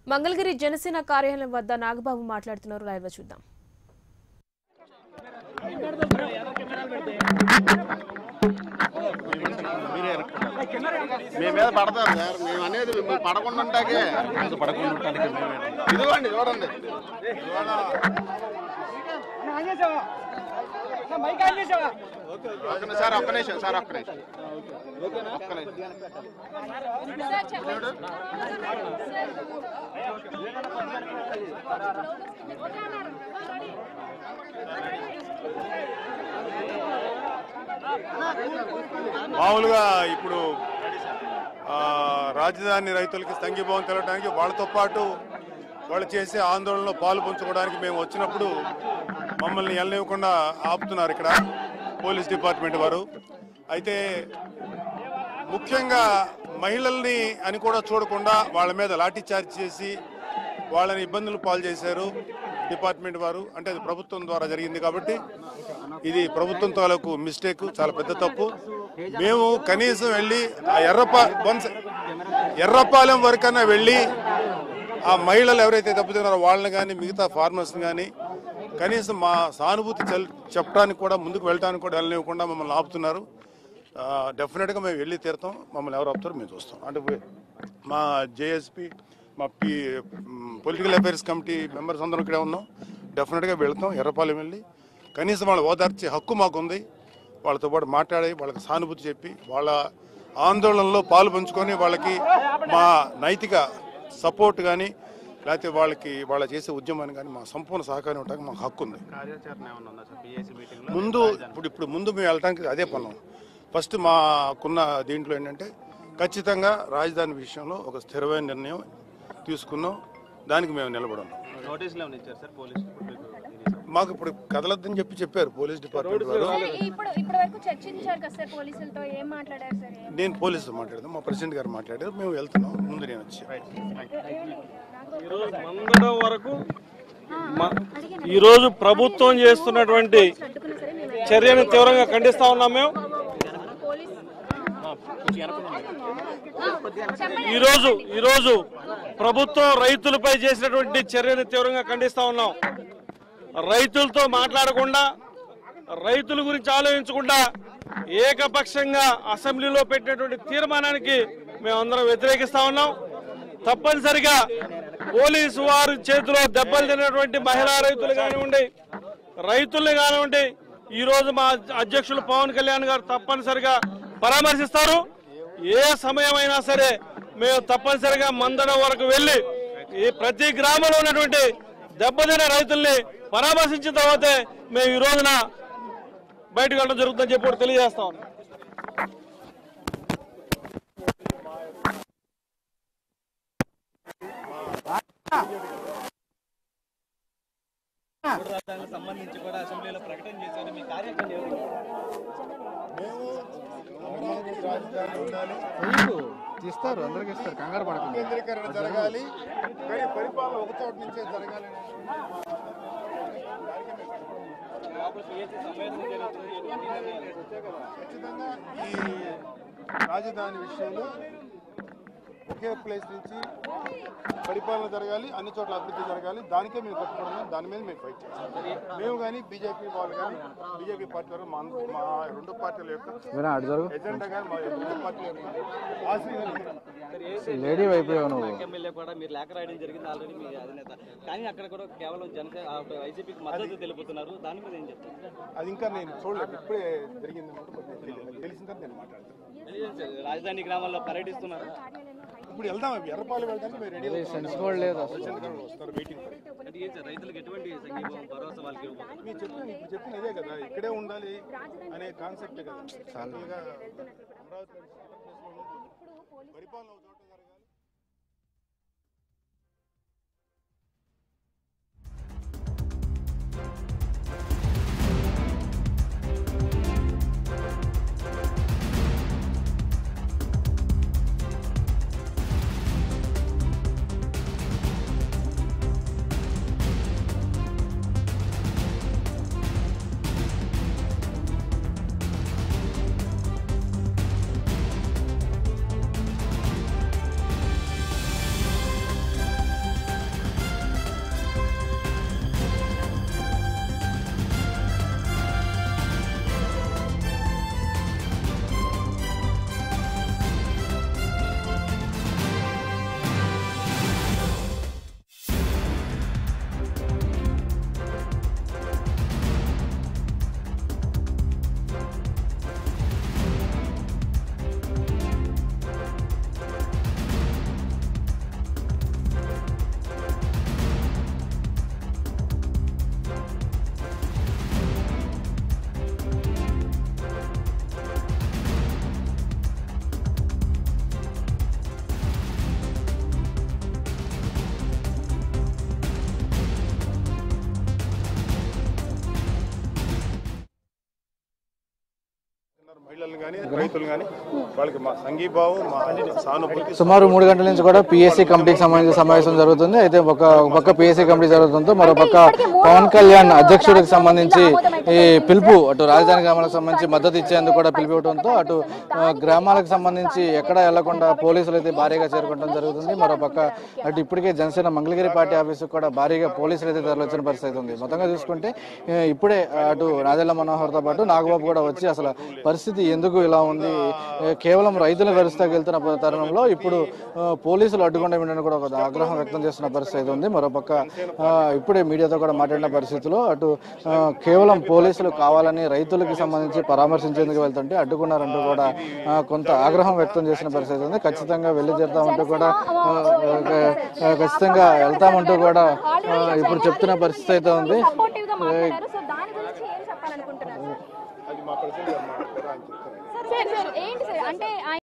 మంగళగిరి జనసేన కార్యాలయం వద్ద నాగబాబు మాట్లాడుతున్నారు లైవ్ లో చూద్దాం మీ మీద పడతారు సార్ మేము అనేది మీకు పడకుండా ఉంటాకే పడకుండా ఉంటానికి ఇదిగోండి చూడండి ఒక్క నిమిషం, సార్ ఒక్క నిమిషం సార్ ఒక్క నిమిషం ఒక్క నిమిషం చూడు. మామూలుగా ఇప్పుడు ఆ, రాజధాని రైతులకి సంఘీభావం తెలవడానికి వాళ్ళతో పాటు వాళ్ళు చేసే ఆందోళనలో పాలు పంచుకోవడానికి మేము వచ్చినప్పుడు మమ్మల్ని వెళ్ళనివ్వకుండా ఆపుతున్నారు ఇక్కడ పోలీస్ డిపార్ట్మెంట్ వారు అయితే ముఖ్యంగా మహిళల్ని అని కూడా చూడకుండా వాళ్ళ మీద లాఠీ చార్జ్ చేసి వాళ్ళని ఇబ్బందులు పాలు చేశారు డిపార్ట్మెంట్ వారు అంటే అది ప్రభుత్వం ద్వారా జరిగింది కాబట్టి ఇది ప్రభుత్వం తాలూకు మిస్టేక్ చాలా పెద్ద తప్పు మేము కనీసం వెళ్ళి ఆ ఎర్రపా వన్స్ ఎర్రపాలెం వరకన్నా వెళ్ళి ఆ మహిళలు ఎవరైతే దెబ్బతిన్నారో వాళ్ళని కానీ మిగతా ఫార్మర్స్ని కానీ కనీసం మా సానుభూతి చెల్ చెప్పడానికి కూడా ముందుకు వెళ్ళడానికి కూడా వెళ్ళనివ్వకుండా మమ్మల్ని ఆపుతున్నారు ఆ, డెఫినెట్గా మేము వెళ్ళి తీరుతాం మమ్మల్ని ఎవరు ఆపుతారో మేము చూస్తాం అంటే వే- మా జేఎస్పీ మా P political affairs committee members అందరం ఇక్కడే ఉన్నాం డెఫినెట్గా వెళ్తాం ఎర్రపాలెం వెళ్ళి కనీసం వాళ్ళ ఓదార్చే హక్కు మాకుంది వాళ్ళతో పాటు మాట్లాడి వాళ్ళకి సానుభూతి చెప్పి వాళ్ళ ఆందోళనలో పాలు పంచుకొని వాళ్ళకి మా నైతిక సపోర్ట్ కానీ లేకపోతే వాళ్ళకి వాళ్ళ చేసే ఉద్యమాన్ని కానీ మా సంపూర్ణ సహకారం ఇవ్వడానికి మాకు హక్కు ఉంది కార్యాచరణ ఏమన్నా ఉందా సార్ పిఎస్సీ మీటింగ్ ముందు ఇప్పుడు ఇప్పుడు ముందు మేము వెళ్ళడానికి అదే పనులు ఫస్ట్ మాకున్న దీంట్లో ఏంటంటే ఖచ్చితంగా రాజధాని విషయంలో ఒక స్థిరమైన నిర్ణయం తీసుకున్నాం దానికి మేము నిలబడం నోటీసులు ఏమైనా ఇచ్చారు సార్ పోలీసు మాకు ఇప్పుడు కదలొద్దని చెప్పి చెప్పారు పోలీస్ డిపార్ట్మెంట్ వారు ఇప్పుడు ఇప్పటి వరకు చర్చించారు కదా సార్ పోలీసులతో ఏం మాట్లాడారు సార్ ఏం- నేను పోలీసుతో మాట్లాడదాం మా ప్రెసిడెంట్ గారు మాట్లాడారు మేము వెళ్తున్నాం ముందు నేను వచ్చి ఈరోజు మందడం వరకు మ- ఈరోజు ప్రభుత్వం చేస్తున్నటువంటి అడ్డుకున్నా సరే మేము చర్యను తీవ్రంగా ఖండిస్తా ఉన్నాం మేము ఈరోజు ఈరోజు ప్రభుత్వం రైతులపై చేసినటువంటి చర్యను తీవ్రంగా ఖండిస్తా ఉన్నాం రైతులతో మాట్లాడకుండా రైతుల గురించి ఆలోచించకుండా ఏకపక్షంగా అసెంబ్లీలో పెట్టినటువంటి తీర్మానానికి మేమందరం వ్యతిరేకిస్తా ఉన్నాం తప్పనిసరిగా పోలీసు వారి చేతిలో దెబ్బలు తిన్నటువంటి మహిళా రైతులు కానివ్వండి రైతుల్ని కానివ్వండి ఈ రోజు మా అధ్యక్షులు పవన్ కళ్యాణ్ గారు తప్పనిసరిగా పరామర్శిస్తారు ఏ సమయమైనా సరే మేము తప్పనిసరిగా మందడం వరకు వెళ్ళి ఈ ప్రతి గ్రామంలో ఉన్నటువంటి దెబ్బతిన్న రైతుల్ని పరామర్శించిన తర్వాతే మేము ఈ రోజున బయటకు వెళ్ళడం జరుగుతుందని చెప్పి కూడా తెలియజేస్తా ఉన్నాం సంబంధించి కూడా అసెంబ్లీలో ప్రకటన చేశారు మీ కార్యాచరణ ఎవరు? తీస్తారు అందరికి ఇస్తారు కంగారు పడకండి కేంద్రీకరణ జరగాలి కానీ పరిపాలన ఒక చోట నుంచే జరగాలి ఖచ్చితంగా ఈ రాజధాని విషయంలో ఒకే ప్లేస్ నుంచి పరిపాలన జరగాలి అన్ని చోట్ల అభివృద్ధి జరగాలి దానికే మేము కట్టుబడున్నాం దాని మీద మేము ఫైట్ చేస్తాం మేము కానీ బీజేపీ వాళ్ళు కానీ బీజేపీ పార్టీ వారు మా మా రెండు పార్టీల యొక్క ఎజెండా కానీ మా రెండు పార్టీల యొక్క ఆశయం కానీ లేడీ అయిపోయావు నువ్వు ఎమ్మెల్యే కూడా మీరు లేఖ రాయడం జరిగింది ఆల్రెడీ మీ అధినేత కానీ అక్కడ కూడా కేవలం జనసేన ఆ, వైసీపీకి మద్దతు తెలుపుతున్నారు దాని మీద ఏం చెప్తారు అది ఇంకా నేను చూడలేదు ఇప్పుడే జరిగింది తెలిసిన తర్వాత నేను మాట్లాడతాను తెలియదు సార్, రాజధాని గ్రామాల్లో పర్యటిస్తున్నారు ఇప్పుడు వెళ్దాం ఎర్రపాలు వెళ్తానికి మేము రెడీ సెన్స్ కూడా లేదు వస్తారు వెయిటింగ్ అంటే ఏం సార్ రైతులకు ఎటువంటి సంఘీభావం భరోసా వాళ్ళకి ఇవ్వబోతున్నారు? మీరు చెప్పిన ఇప్పుడు చెప్పిన ఇదే కదా ఇక్కడే ఉండాలి అనే కాన్సెప్ట్ కదా సింపుల్గా అమరావతి పరిపాలన ఒక చోట జరగాలి కానీ రైతులు కానీ వాళ్ళకి మా సంఘీభావం మా సానుభూతి సుమారు మూడు గంటల నుంచి కూడా పిఎస్సీ కమిటీకి సంబంధించిన సమావేశం జరుగుతుంది అయితే ఒక ఒక పక్క పిఎస్సీ కమిటీ జరుగుతుందో మరో పక్క పవన్ కళ్యాణ్ అధ్యక్షుడికి సంబంధించి ఈ పిలుపు అటు రాజధాని గ్రామాలకు సంబంధించి మద్దతు ఇచ్చేందుకు కూడా పిలుపు ఇవ్వడంతో అటు ఆ, గ్రామాలకు సంబంధించి ఎక్కడ వెళ్లకుండా పోలీసులు అయితే భారీగా చేరుకోవడం జరుగుతుంది మరో పక్క అటు ఇప్పటికే జనసేన మంగళగిరి పార్టీ ఆఫీసుకు కూడా భారీగా పోలీసులు అయితే తరలించిన పరిస్థితి ఉంది మొత్తంగా చూసుకుంటే ఆ, ఇప్పుడే అటు నాదెళ్ల మనోహర్తో పాటు నాగబాబు కూడా వచ్చి అసలు పరిస్థితి ఎందుకు ఇలా ఉంది ఏ, కేవలం రైతుల గరుస్తాకి వెళ్తున్న ప- తరుణంలో ఇప్పుడు ఆ, పోలీసులు అడ్డుకుండా ఉండని కూడా ఒక ఆగ్రహం వ్యక్తం చేస్తున్న పరిస్థితి ఉంది మరోపక్క ఆ, ఇప్పుడే మీడియాతో కూడా మాట్లాడిన పరిస్థితిలో అటు ఆ, కేవలం పోలీసులు కావాలని రైతులకు సంబంధించి పరామర్శించేందుకు వెళ్తుంటే అడ్డుకున్నారంటూ కూడా ఆ, కొంత ఆగ్రహం వ్యక్తం చేసిన పరిస్థితి ఉంది ఖచ్చితంగా వెళ్ళి తీరుతామంటూ కూడా ఆ, ఆ, ఖచ్చితంగా వెళ్తామంటూ కూడా ఆ, ఇప్పుడు చెప్తున్న పరిస్థితి అయితే ఉంది సపోర్టివ్ గా మాట్లాడారు సో దాని గురించి ఏం చెప్పాలనుకుంటున్నారు అది మా ప్రెసిడెంట్ గారు మాట్లాడారు ఆయన చెప్తారు సార్ సార్ ఏంటి సార్ అంటే